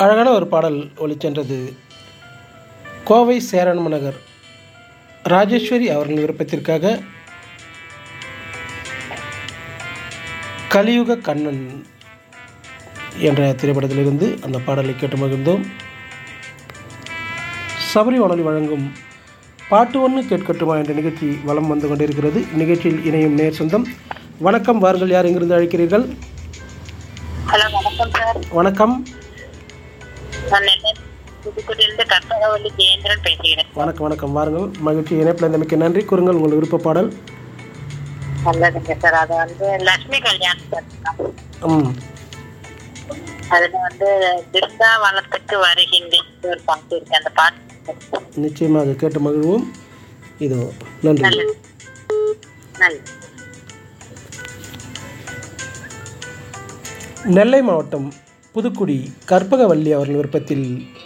அழகான ஒரு பாடல் ஒலிச்சென்றது கோவை சேரன்ம நகர் ராஜேஸ்வரி அவர்களின் விருப்பத்திற்காக கலியுக கண்ணன் என்ற திரைப்படத்திலிருந்து அந்த பாடலை கேட்டு மகிழ்ந்தோம் சபரி வானொலி வழங்கும் பாட்டு ஒன்று கேட்கட்டுமா என்ற நிகழ்ச்சி வலம் வந்து கொண்டிருக்கிறது நிகழ்ச்சியில் இணையும் நேர் சொந்தம் வணக்கம் வாருங்கள் யார் எங்கிருந்து அழைக்கிறீர்கள் ஹலோ வணக்கம் சார் வணக்கம் நான் நெல்லை புதுக்குடியிலிருந்து கற்பகவல்லி ஜெயேந்திரன் பேசுகிறேன் வணக்கம் வணக்கம் வாருங்கள் மகிழ்ச்சி இணைப்பில் இருந்தமைக்கு நன்றி கூறுங்கள் உங்கள் விருப்ப பாடல் நல்லதுங்க சார் அது வந்து லட்சுமி கல்யாணம் சார் ம் அதுல வந்து பிருந்தாவனத்துக்கு வருகின்றேன் ஒரு பங்கு இருக்கு அந்த பாட்டு நிச்சயமாக அதை கேட்டு மகிழ்வோம் இதோ நன்றி நல்லது நல்லது நெல்லை மாவட்டம் புதுக்குடி கற்பகவல்லி அவர்கள் விருப்பத்தில்